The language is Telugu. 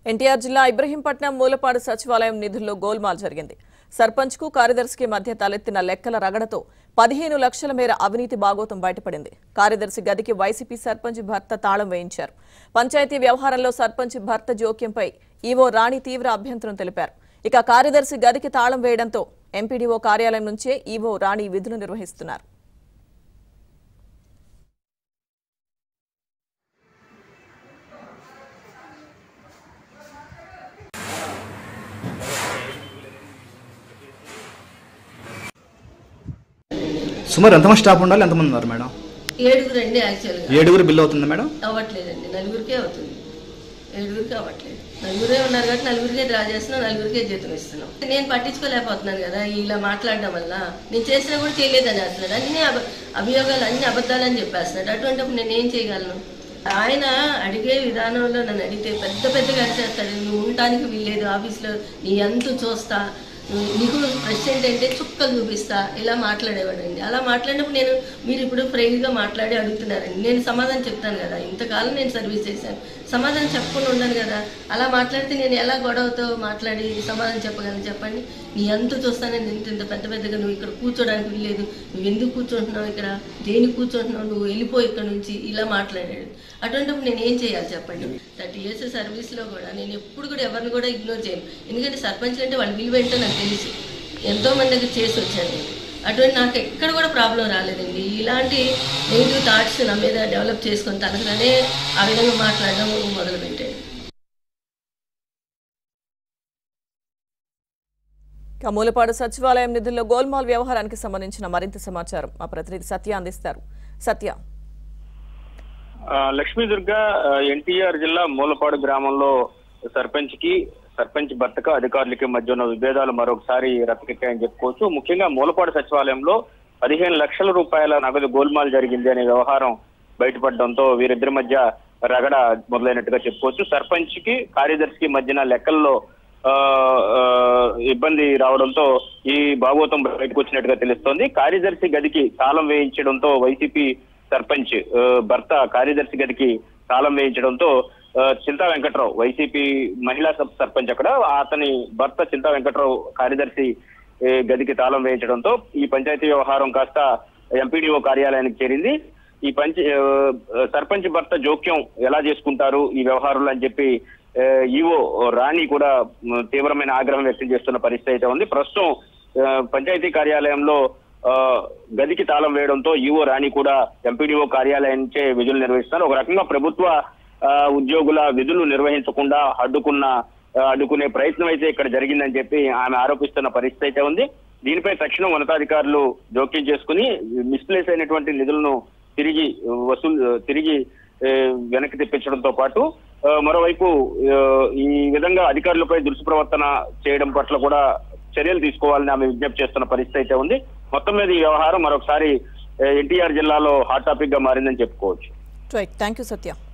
ఎన్టీఆర్ జిల్లా ఇబ్రహీంపట్నం మూలపాడు సచివాలయం నిధుల్లో గోల్మాల్ జరిగింది సర్పంచ్కు కార్యదర్శికి మధ్య తలెత్తిన లెక్కల రగడతో పదిహేను లక్షల మేర అవినీతి బాగోతం బయటపడింది కార్యదర్శి గదికి వైసీపీ సర్పంచ్ భర్త తాళం వేయించారు పంచాయతీ వ్యవహారంలో సర్పంచ్ భర్త జోక్యంపై ఈవో రాణి తీవ్ర అభ్యంతరం తెలిపారు ఇక కార్యదర్శి గదికి తాళం వేయడంతో ఎంపీడీఓ కార్యాలయం నుంచే ఈవో రాణి విధులు నిర్వహిస్తున్నారు సుమారు ఎంతమంది స్టాఫ్ ఉండాలి ఎంతమంది ఉన్నారు మేడం ఏడుగురు అండి యాక్చువల్గా ఏడుగురు బిల్ అవుతుంది మేడం అవ్వట్లేదండి నలుగురికే అవుతుంది ఏడుగురికి అవ్వట్లేదు నలుగురే ఉన్నారు కాబట్టి నలుగురికే డ్రా చేస్తున్నాం నలుగురికే జీతం ఇస్తున్నాం నేను పట్టించుకోలేకపోతున్నాను కదా ఇలా మాట్లాడడం వల్ల నేను చేసినా కూడా చేయలేదని అంటున్నాడు అన్ని అబ అభియోగాలు అన్ని అబద్ధాలని చెప్పేస్తున్నాడు అటువంటిప్పుడు నేను ఏం చేయగలను ఆయన అడిగే విధానంలో నన్ను అడిగితే పెద్ద పెద్దగా అరిచేస్తాడు నువ్వు ఉండటానికి వీల్లేదు ఆఫీస్లో నీ అంతు చూస్తా నువ్వు- నీకు ప్రెసిడెంట్ అంటే చుక్కలు చూపిస్తా ఇలా మాట్లాడేవాడండి అలా మాట్లాడినప్పుడు నేను మీరు ఇప్పుడు ఫ్రెండ్గా మాట్లాడి అడుగుతున్నారండి నేను సమాధానం చెప్తాను కదా ఇంతకాలం నేను సర్వీస్ చేశాను సమాధానం చెప్పకుండా ఉండను కదా అలా మాట్లాడితే నేను ఎలా గొడవతో మాట్లాడి సమాధానం చెప్పగలను చెప్పండి నీ అంతు చూస్తానని ఇంత ఇంత పెద్ద పెద్దగా నువ్వు ఇక్కడ కూర్చోడానికి వీల్లేదు నువ్వు ఎందుకు కూర్చుంటున్నావు ఇక్కడ దేనికి కూర్చుంటున్నావు నువ్వు వెళ్ళిపో ఇక్కడ నుంచి ఇలా మాట్లాడాడు అటువంటిప్పుడు నేను ఏం చేయాలి చెప్పండి థర్టీ ఇయర్స్ సర్వీస్లో కూడా నేను ఎప్పుడు కూడా ఎవరిని కూడా ఇగ్నోర్ చేయను ఎందుకంటే సర్పంచ్ అంటే వాళ్ళ విలువ ఏంటో నాకు తెలుసు ఎంతో మంది దగ్గర చేసి వచ్చాను నేను అటువంటి నాకు ఎక్కడ కూడా ప్రాబ్లం రాలేదండి ఇలాంటి నెగిటివ్ థాట్స్ నా మీద డెవలప్ చేసుకొని తనకునే ఆ విధంగా మాట్లాడడం మొదలుపెట్టాడు ఇక మూలపాడు సచివాలయం నిధుల్లో గోల్మాల్ వ్యవహారానికి సంబంధించిన మరింత సమాచారం మా ప్రతినిధి సత్య అందిస్తారు సత్య ఆ, లక్ష్మీ దుర్గ ఆ, ఎన్టీఆర్ జిల్లా మూలపాడు గ్రామంలో సర్పంచ్ కి సర్పంచ్ భర్తకు అధికారులకి మధ్య ఉన్న విభేదాలు మరొకసారి రచ్చకెక్కాయని చెప్పుకోవచ్చు ముఖ్యంగా మూలపాడు సచివాలయంలో పదిహేను లక్షల రూపాయల నగదు గోల్మాల్ జరిగింది అనే వ్యవహారం బయటపడడంతో వీరిద్దరి మధ్య రగడ మొదలైనట్టుగా చెప్పుకోవచ్చు సర్పంచ్ కి కార్యదర్శికి మధ్యన లెక్కల్లో ఆ, ఆ, ఇబ్బంది రావడంతో ఈ భాగోతం బయటకు వచ్చినట్టుగా తెలుస్తోంది కార్యదర్శి గదికి తాళం వేయించడంతో వైసీపీ సర్పంచ్ ఆ, భర్త కార్యదర్శి గదికి తాళం వేయించడంతో ఆ, చింతా వెంకట్రావు వైసీపీ మహిళా సబ్ సర్పంచ్ అక్కడ అతని భర్త చింతా వెంకట్రావు కార్యదర్శి ఏ, గదికి తాళం వేయించడంతో ఈ పంచాయతీ వ్యవహారం కాస్త ఎంపీడీఓ కార్యాలయానికి చేరింది ఈ పంచ ఆ, సర్పంచ్ భర్త జోక్యం ఎలా చేసుకుంటారు ఈ వ్యవహారంలో అని చెప్పి ఆ, ఈవో రాణి కూడా మ్, తీవ్రమైన ఆగ్రహం వ్యక్తం చేస్తున్న పరిస్థితి అయితే ఉంది ప్రస్తుతం ఆ, పంచాయతీ కార్యాలయంలో ఆ, గదికి తాళం వేయడంతో ఈవో రాణి కూడా ఎంపీడీఓ కార్యాలయంచే విధులు నిర్వహిస్తున్నారు ఒక రకంగా ప్రభుత్వ ఆ, ఉద్యోగుల విధులు నిర్వహించకుండా అడ్డుకున్న ఆ, అడ్డుకునే ప్రయత్నం అయితే ఇక్కడ జరిగిందని చెప్పి ఆమె ఆరోపిస్తున్న పరిస్థితి అయితే ఉంది దీనిపై తక్షణం ఉన్నతాధికారులు జోక్యం చేసుకుని మిస్ప్లేస్ అయినటువంటి నిధులను తిరిగి వసూలు తిరిగి ఏ, వెనక్కి తెప్పించడంతో పాటు ఆ, మరోవైపు ఆ, ఈ విధంగా అధికారులపై దురుసుప్రవర్తన చేయడం పట్ల కూడా చర్యలు తీసుకోవాలని ఆమె విజ్ఞప్తి చేస్తున్న పరిస్థితి అయితే ఉంది మొత్తం మీద ఈ వ్యవహారం మరొకసారి ఎన్టీఆర్ జిల్లాలో హాట్ టాపిక్ గా మారిందని చెప్పుకోవచ్చు రైట్ థ్యాంక్ యూ సత్య